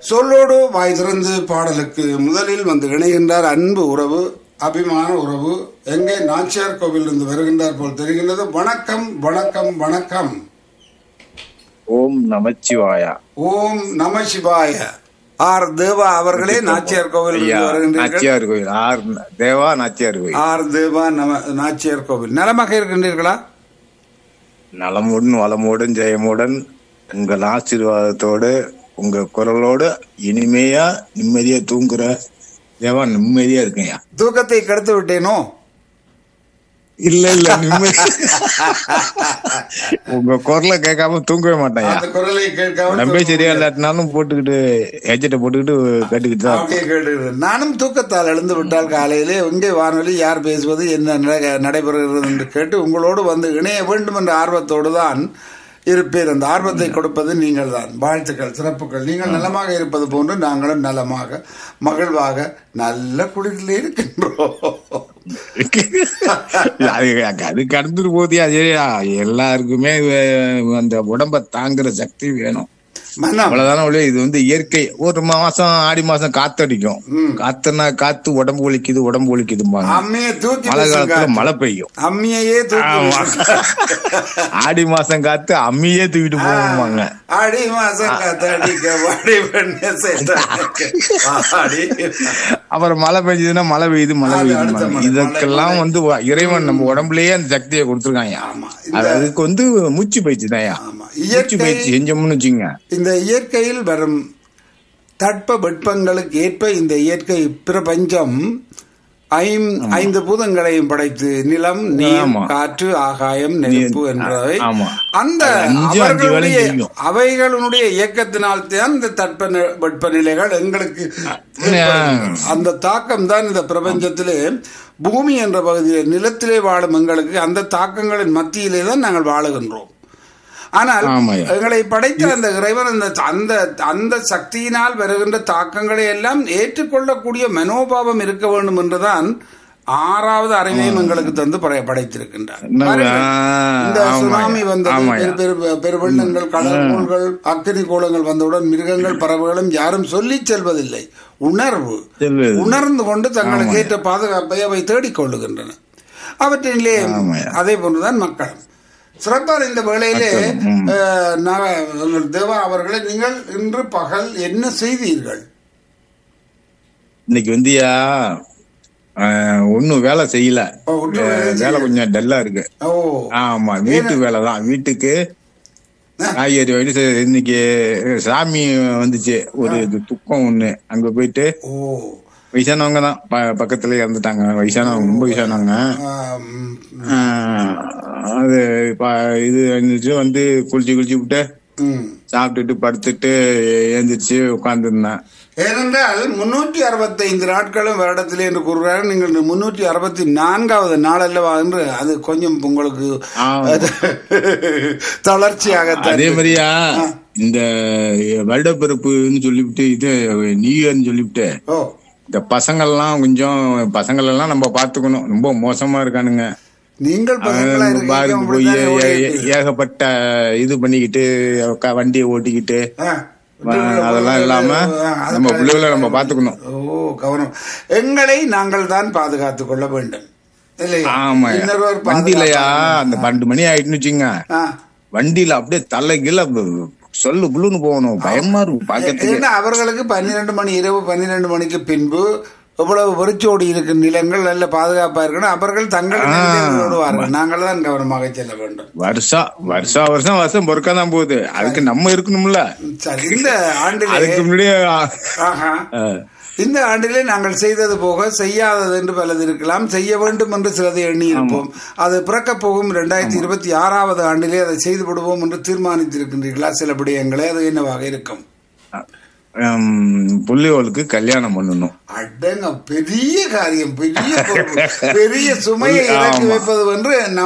சொல்லோடு வாய் திறந்து பாடலுக்கு முதலில் வந்து இணைகின்றார் அன்பு உறவு அபிமான உறவு எங்கே நாச்சியார் கோவிலிருந்து வருகின்றார் போல் தெரிகின்றது வணக்கம் வணக்கம் வணக்கம் ஓம் நமச்சிவாயா ஓம் நம சிவாய ஆர் தேவா அவர்களே நாச்சியார் கோவில் ஐயா வருகின்றீர்கள் நாச்சியார் கோயில் ஆர் தேவா நாச்சியார் கோயில் ஆர் தேவா நம நாச்சியார் கோவில் நலமாக இருக்கின்றீர்களா நலமுடன் வளமுடன் ஜெயமுடன் உங்கள் ஆசீர்வாதத்தோடு உங்க குரலோடு இனிமையா நிம்மதியா தூங்குற தேவா நிம்மதியா இருக்குங்கய்யா தூக்கத்தை கெடுத்து விட்டேனோ இல்ல இல்ல நிம்மதி உங்க குரலை கேட்காம தூங்கவே மாட்டேன்யா அந்த குரலை கேட்காம நம்பே சரியா இல்லாட்டினாலும் போட்டுக்கிட்டு ஹெட்செட்டை போட்டுக்கிட்டு கேட்டுக்கிட்டு தான் அப்படியே கேட்டுக்கிறேன். நானும் தூக்கத்தால் எழுந்து விட்டால் காலையிலே இங்கே வானொலி யார் பேசுவது என்ன நட- நடைபெறுகிறது என்று கேட்டு உங்களோடு வந்து இணைய வேண்டும் என்ற ஆர்வத்தோடு தான் இருப்பேன் அந்த ஆர்வத்தை கொடுப்பது நீங்கள் தான் வாழ்த்துக்கள் சிறப்புகள் நீங்கள் நலமாக இருப்பது போன்று நாங்களும் நலமாக மகிழ்வாக நல்ல குளிரில் இருக்கின்றோம் அது அது கடந்துட்டு போதியா சரியா எல்லாருக்குமே அஹ், அந்த உடம்ப தாங்குற சக்தி வேணும் மனம் அவ்வளவுதானே ஒழிய இது வந்து இயற்கை ஒரு மாசம் ஆடி மாசம் காத்தடிக்கும் காத்துனா காத்து உடம்பு ஒலிக்குது உடம்பு ஒலிக்குதும்பாங்க அம்மியை தூக்கி மழை வீசுங்க. காலத்துல மழை பெய்யும் அம்மியையே தூக்கி ஆமா. வீசுங்க. ஆடி மாசம் காத்து அம்மியே தூக்கிட்டு போவாங்க ஆடி மாசம் காத்தடிக்க வாடி பண்ண சேத்தடிக்க. வாடி. அப்புறம் மழை பெஞ்சதுன்னா மழை பெய்யுது மழை அது அடுத்த பெய்யுது மழை. இதற்கெல்லாம் வந்து வ- இறைவன் நம்ம உடம்புலயே அந்த சக்தியை கொடுத்துருக்காங்க ஆமா. அது அதுக்கு வந்து மூச்சு பயிற்சி தான்யா ஆமா. மூச்சு இயற்கை பயிற்சி செஞ்சோம்னு வச்சுங்க இந்த இயற்கையில் வரும் தட்ப வெப்பங்களுக்கு ஏற்ப இந்த இயற்கை பிரபஞ்சம் ஐம் ஐந்து பூதங்களையும் படைத்து நிலம் நீர் ஆமா. காற்று ஆகாயம் நெருப்பு என்பவை ஆமா. அந்த அது அஞ்சு அஞ்சு அவர்களுடைய வேளையும் செய்யும். அவைகளுடைய இயக்கத்தினால் தான் இந்த தட்ப நி- வெப்பநிலைகள் எங்களுக்கு ஏற்படுகின்றன. அந்த தாக்கம் தான் இந்த பிரபஞ்சத்திலே பூமி என்ற பகுதியில் நிலத்திலே வாழும் எங்களுக்கு அந்த தாக்கங்களின் மத்தியிலே தான் நாங்கள் வாழுகின்றோம் ஆனால் ஆமாய்யா. எங்களை படைத்த அந்த இறைவன் அந்த அந்த அந்த சக்தியினால் வருகின்ற தாக்கங்களை எல்லாம் ஏற்றுக்கொள்ளக்கூடிய மனோபாவம் இருக்க வேண்டும் என்றுதான் ஆறாவது அறிவையும் எங்களுக்கு தந்து படை- படைத்திருக்கின்றார் இன்னும் பாருங்கள், ஆ, இந்த ஆமாய்யா. சுனாமி வந்தது ஆமாய்யா. பெரு பெரு பெருவெள்ளங்கள் கடல் கோள்கள் அக்கினி கோலங்கள் வந்தவுடன் மிருகங்கள் பறவைகளும் யாரும் சொல்லி செல்வதில்லை உணர்வு செல்வது. உணர்ந்து கொண்டு தங்களுக்கு ஏற்ற பாதுகாப்பை அவை தேடிக் கொள்ளுகின்றன அவற்றிலே ஆமாய்யா. அதே போன்றுதான் மக்களும் சிறப்பான இந்த வேளையிலே அஹ், நான் தேவா அவர்களை நீங்கள் இன்று பகல் என்ன செய்தீர்கள் இன்னைக்கு வந்துயா ஒன்னும் வேலை செய்யல ஓ, ஒண்ணும் வேலை அஹ், வேலை கொஞ்சம் டல்லா இருக்கு ஓ ஆமா வீட்டு வேலை தான் வீட்டுக்கு காய்கறி வாங்கி செ- இன்னைக்கு சாமி வந்துச்சு ஒரு இது துக்கம் ஒண்ணு அங்க போயிட்டு ஓ வயசானவங்க தான் ப- பக்கத்துல இறந்துட்டாங்க வயசானவங்க ரொம்ப வயசானவங்க ஆம், ஆஹ், அது ப- இது இருந்துச்சு வந்து குளிச்சு குளிச்சு விட்டு ம். சாப்பிட்டுட்டு படுத்துட்டு எழுந்திரிச்சு உட்கார்ந்துருந்தேன் ஏனென்றால் முன்னூற்றி அறுபத்தைந்து நாட்களும் வருடத்திலே என்று கூறுகிறார்கள் நீங்கள் முன்னூற்றி அறுபத்தி நான்காவது நாள் அல்லவா என்று அது கொஞ்சம் உங்களுக்கு ஆமா. தளர்ச்சியாகத்தான் அதே இருக்கு. மாதிரியா இந்த வருடப்பிறப்புன்னு சொல்லிவிட்டு இது நியூ இயர்னு சொல்லிவிட்டு ஓ இந்த பசங்கள்லாம் கொஞ்சம் பசங்கள் எல்லாம் நம்ம பாத்துக்கணும் ரொம்ப மோசமா இருக்கானுங்க நீங்கள் பசங்களா அவன் இருக்கீங்க, பாருங்க போய் அப்படித்தானே ஏ- ஏ- ஓடிட்டு. ஏகப்பட்ட இது பண்ணிக்கிட்டு க- வண்டியை ஓட்டிக்கிட்டு ஆ, அதெல்லாம் இல்லாம ஆ, நம்ம அதுக்காக- பிள்ளைகளை நம்ம பாத்துக்கணும் ஓ கவனம் எங்களை நாங்கள் தான் பாதுகாத்துக் கொள்ள வேண்டும் இல்லையா ஆமா இன்னொருவர் வண்டியிலயா பாதுகாப்பாங்க. அந்த பன்னெண்டு மணி ஆயிட்டுன்னு வச்சுங்க ஆ. வண்டியில அப்படியே தலை கீழ சொல்லு புல்லுன்னு போகணும் பயமா இருக்கும் பாக்கிறதுக்கு ஏன்னா அவர்களுக்கு பன்னிரண்டு மணி இரவு பன்னிரண்டு மணிக்கு பின்பு எவ்வளவு வெறிச்சோடி இருக்கும் நிலங்கள் நல்ல பாதுகாப்பா இருக்கணும் அவர்கள் தங்கள் நிலையில் ஓடுவார்கள் நாங்கள் தான் கவனமாக செல்ல வேண்டும் வருஷம் வருஷம் வருஷம் வருஷம் பொறுக்க தான் போகுது அதுக்கு நம்ம இருக்கணும்ல சரி இந்த ஆண்டிலே அதுக்கு முன்னாடியே ஆஹா அஹ், இந்த ஆண்டிலே நாங்கள் செய்தது போக செய்யாதது என்று பலது இருக்கலாம் செய்ய வேண்டும் என்று சிலதை எண்ணி இருப்போம் அது பிறக்கப் போகும் இரண்டாயிரத்தி இருபத்தி ஆறாவது ஆண்டிலே அதை செய்து விடுவோம் என்று தீர்மானித்திருக்கின்றீர்களா சில விடயங்களே அது என்னவாக இருக்கும் ஹம், புள்ளியோளுக்கு கல்யாணம் பண்ணணும் அடங்க பெரிய காரியம் பெரிய பொறுப்பு பெரிய சுமையை இறக்கி ஆமா. வைப்பது என்று